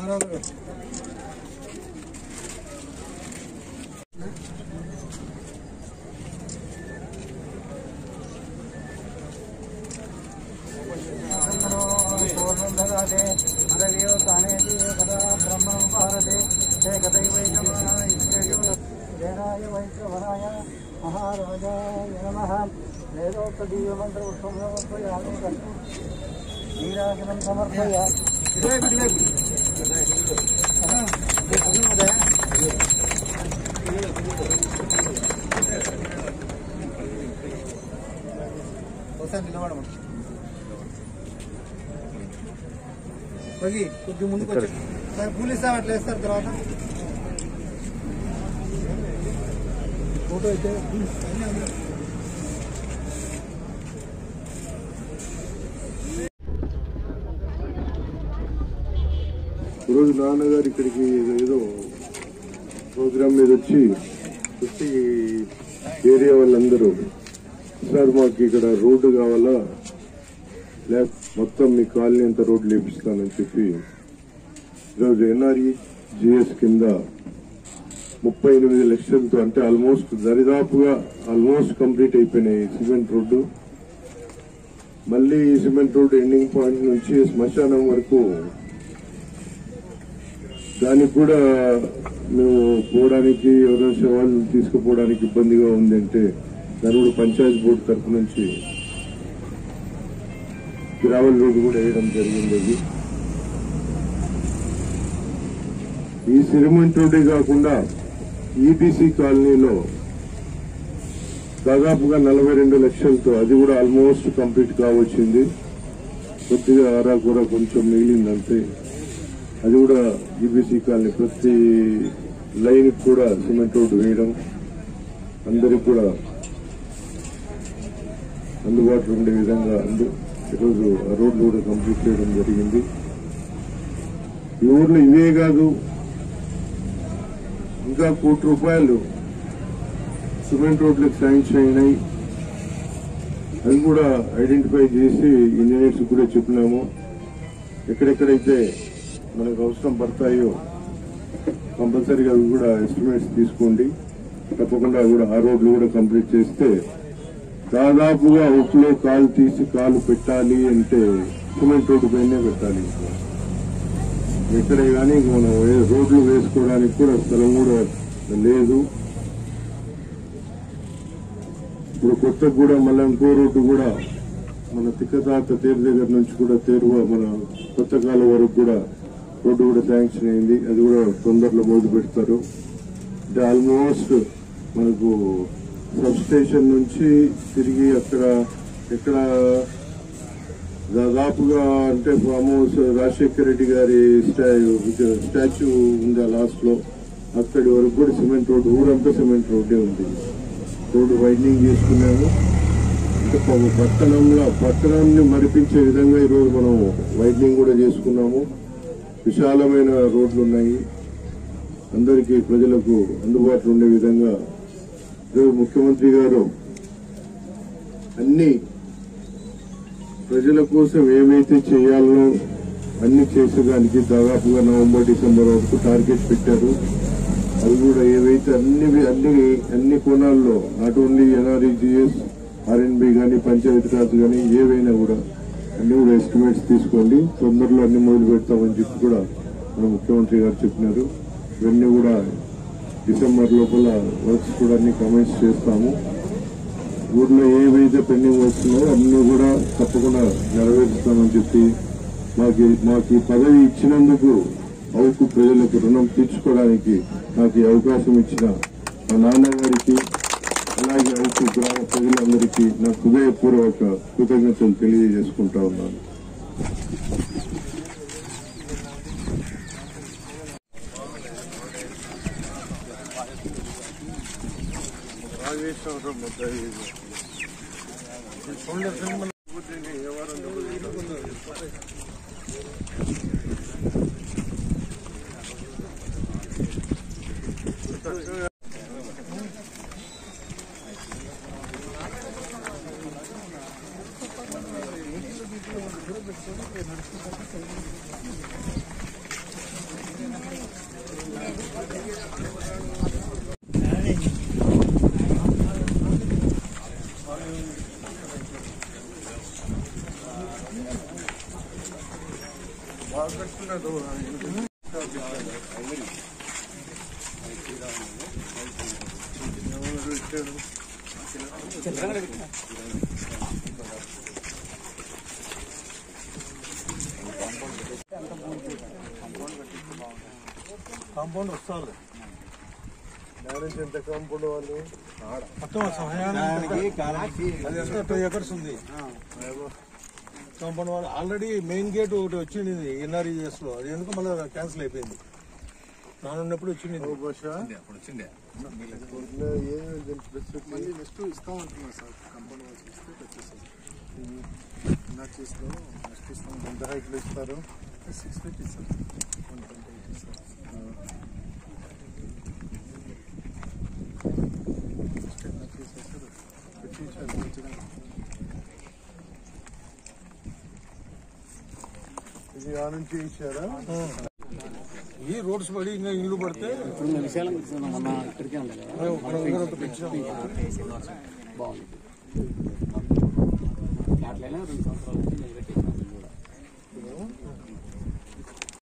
మహారాజాయ నమ వేదోక్తీయమంత్రపుష్పయామి నీరాజనం సమర్పయ ఒకసారి నిలబడమని కొద్ది ముందుకు వచ్చి సార్ పూలు ఇస్తాం అట్లా వేస్తారు తర్వాత ఫోటో అయితే ఈరోజు నాన్నగారు ఇక్కడికి ఏదో ప్రోగ్రామ్ మీద వచ్చి వచ్చి ఏరియా వాళ్ళందరూ సార్ మాకు ఇక్కడ రోడ్డు కావాలా లేక మొత్తం మీ కాలనీ అంతా రోడ్లు వేపిస్తానని చెప్పి ఈరోజు ఎన్ఆర్ఈ జిఎస్ కింద ముప్పై ఎనిమిది లక్షలతో అంటే ఆల్మోస్ట్ దరిదాపుగా ఆల్మోస్ట్ కంప్లీట్ అయిపోయినాయి సిమెంట్ రోడ్డు మళ్ళీ ఈ సిమెంట్ రోడ్డు ఎండింగ్ పాయింట్ నుంచి శ్మశానం వరకు దానికి కూడా మేము పోవడానికి ఎవరైనా శవాలు తీసుకుపోవడానికి ఇబ్బందిగా ఉంది అంటే దాని కూడా పంచాయతీ బోర్డు తరఫు నుంచి గ్రావెల్ రోడ్డు కూడా వేయడం జరిగింది అది ఈ సిరిమెంట్ రోడ్డే కాకుండా ఈబీసీ కాలనీలో దాదాపుగా నలభై రెండు లక్షలతో అది కూడా ఆల్మోస్ట్ కంప్లీట్ కావచ్చింది కొద్దిగా ఆరాకూర కొంచెం మిగిలిందంతే అది కూడా ఈబీసీ కాలనీ ప్రతి లైన్ కూడా సిమెంట్ రోడ్డు వేయడం అందరికి కూడా అందుబాటులో ఉండే విధంగా అందు ఈరోజు ఆ రోడ్లు కూడా కంప్లీట్ చేయడం జరిగింది ఈ ఊర్లో ఇవే కాదు ఇంకా కోటి రూపాయలు సిమెంట్ రోడ్లకు శాంక్షన్ అయినాయి అవి కూడా ఐడెంటిఫై చేసి ఇంజనీర్స్ కూడా చెప్పినాము ఎక్కడెక్కడైతే మనకు అవసరం పడతాయో కంపల్సరీగా అవి కూడా ఎస్టిమేట్స్ తీసుకోండి తప్పకుండా కూడా ఆ రోడ్లు కూడా కంప్లీట్ చేస్తే దాదాపుగా ఒట్లో కాలు తీసి కాలు పెట్టాలి అంటే సిమెంట్ రోడ్డు పైనే పెట్టాలి ఎక్కడే కానీ మనం ఏ- రోడ్లు వేసుకోవడానికి కూడా స్థలం కూడా లేదు ఇప్పుడు కొత్త కూడా మళ్ళీ ఇంకో రోడ్డు కూడా మన తిక్కతాత తేరు దగ్గర నుంచి కూడా తేరువ మన కొత్త కాలం వరకు కూడా రోడ్డు కూడా శాంక్షన్ అయింది అది కూడా తొందరలో మొదలు పెడతారు అంటే ఆల్మోస్ట్ మనకు సబ్ స్టేషన్ నుంచి తిరిగి అక్కడ ఎక్కడ దాదాపుగా అంటే ఫామ్ హౌస్ రాజశేఖర రెడ్డి గారి స్టా- స్టాచ్యూ ఉంది ఆ లాస్ట్ లో అక్కడి వరకు కూడా సిమెంట్ రోడ్డు ఊరంతా సిమెంట్ రోడ్డే ఉంది రోడ్డు వైడనింగ్ చేసుకున్నాము అంటే ప- పట్టణంలో పట్టణాన్ని మరిపించే విధంగా ఈరోజు మనం వైడనింగ్ కూడా చేసుకున్నాము విశాలమైన రోడ్లు ఉన్నాయి అందరికీ ప్రజలకు అందుబాటులో ఉండే విధంగా ఈరోజు ముఖ్యమంత్రి గారు అన్ని ప్రజల కోసం ఏమైతే చేయాలనో అన్ని చేసేదానికి దాదాపుగా నవంబర్ డిసెంబర్ వరకు టార్గెట్ పెట్టారు అది కూడా ఏవైతే అన్ని అన్ని అన్ని కోణాల్లో నాట్ ఓన్లీ ఎన్ఆర్ఈజిఎస్ ఆర్ఎన్బి కానీ పంచాయతీరాజ్ కానీ ఏవైనా కూడా అన్ని కూడా ఎస్టిమేట్స్ తీసుకోండి తొందరలో అన్ని మొదలు పెడతామని చెప్పి కూడా మన ముఖ్యమంత్రి గారు చెప్పినారు ఇవన్నీ కూడా డిసెంబర్ లోపల వర్క్స్ కూడా అన్ని కమెంట్స్ చేస్తాము ఊర్లో ఏవైతే పెండింగ్ వస్తున్నాయో అన్ని కూడా తప్పకుండా నెరవేరుస్తామని చెప్పి మాకు మాకు ఈ పదవి ఇచ్చినందుకు అవుకు ప్రజలకు రుణం తీర్చుకోవడానికి నాకు ఈ అవకాశం ఇచ్చిన మా నాన్నగారికి అలాగే అవుకు గ్రామ ప్రజలందరికీ నా హృదయపూర్వక కృతజ్ఞతలు తెలియజేసుకుంటా ఉన్నాను కాంపౌండ్ వస్తారు మ్యారేజ్ ఎంత కాంపౌండ్ వాళ్ళు మొత్తం సమయానికి అది ఎంత టూ ఎకర్స్ ఉంది కాంపౌండ్ వాళ్ళు ఆల్రెడీ మెయిన్ గేట్ ఒకటి వచ్చింది ఎన్ఆర్ఈఎస్ లో అది ఎందుకు మళ్ళీ క్యాన్సిల్ అయిపోయింది నానున్నప్పుడు వచ్చింది బహుశా వచ్చిండే ఏమి స్పెసిఫిక్ మళ్ళీ నెక్స్ట్ ఇస్తాం అంటున్నారు సార్ కంపౌండ్ వాళ్ళకి ఇస్తే వచ్చేస్తుంది నాకు తీసుకో నెక్స్ట్ ఇస్తాం ఎంత హైట్లు ఇస్తారు సిక్స్ ఫీట్ ఇస్తాం వన్ ట్వంటీ ఎయిట్ ఇస్తాం నెక్స్ట్ నాకు తీసేస్తారు పెట్టించాలి మంచిగా ఇది ఆ నుంచి ఇచ్చారా ఈ రోడ్స్ పడి ఇంకా ఇల్లు పడితే విశాలం మొన్న ఇక్కడికే ఉంది కదా మనం ఇంకొక పెంచాం బాగుంది అట్లయినా రెండు సంవత్సరాలు